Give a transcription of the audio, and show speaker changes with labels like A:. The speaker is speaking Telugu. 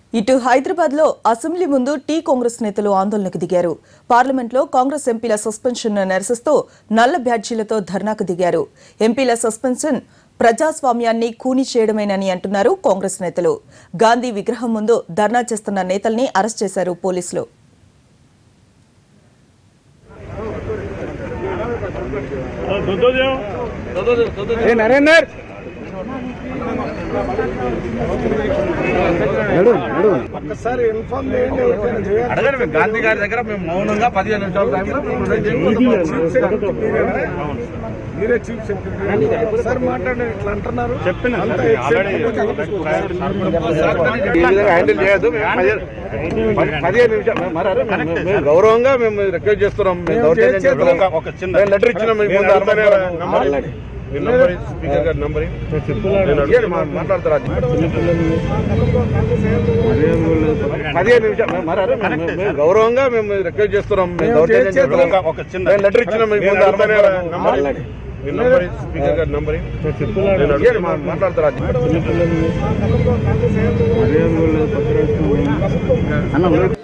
A: ఇటు హైదరాబాద్ లో అసెంబ్లీ ముందు టీ కాంగ్రెస్ నేతలు ఆందోళనకు దిగారు పార్లమెంట్లో కాంగ్రెస్ ఎంపీల సస్పెన్షన్ నిరసిస్తూ నల్ల బ్యాడ్జీలతో ధర్నాకు దిగారు ఎంపీల సస్పెన్షన్ ప్రజాస్వామ్యాన్ని కూని చేయడమేనని అంటున్నారు కాంగ్రెస్ నేతలు గాంధీ విగ్రహం ముందు ధర్నా చేస్తున్న నేతల్ని అరెస్ట్ చేశారు పోలీసులు
B: ఏ నరేందర్ నడు నడు
C: ఒక్కసారి ఇన్ఫార్మ్ చేయండి ఎవరికైనా చేయాలి.
D: అడగండి మేము గాంధీ గారి దగ్గర మేము మౌనంగా పదిహేను నిమిషాల టైంలో మేము
C: చీఫ్ సెక్రటరీ మీరేనా? మీరే చీఫ్ సెక్రటరీ ఒకసారి మాట్లాడండి ఇట్లా అంటున్నారు అంతా
D: ఈ విధంగా హ్యాండిల్ చేయొద్దు మేము పదిహేను- పది- పదిహేను నిమిషాలు మేము మరి అరే మేము- మేము గౌరవంగా మేము రిక్వెస్ట్ చేస్తున్నాం మేము దౌర్జన్యం
C: చేసేది
D: చేయడం.
C: ఒక
D: మేము లెటర్ ఇచ్చినాం మీకు ముందు అర్థం
C: ఆల్రెడీ
D: స్పీకర్ గారి నంబర్ ఇవ్వండి, మా- మాట్లాడతారు అది. పదిహేను నిమిషాలు మేము మరి అరే మేము- మేము గౌరవంగా మేము రిక్వెస్ట్ చేస్తున్నాం మేము దౌర్జన్యం
C: చేసేది
D: చేయడం. మేము లెటర్ ఇచ్చినాం మీకు ముందు అర్థం
C: ఆల్రెడీ
D: స్పీకర్ గారి నంబర్ ఇవ్వండి, మా- మాట్లాడతారు అది.
B: అన్న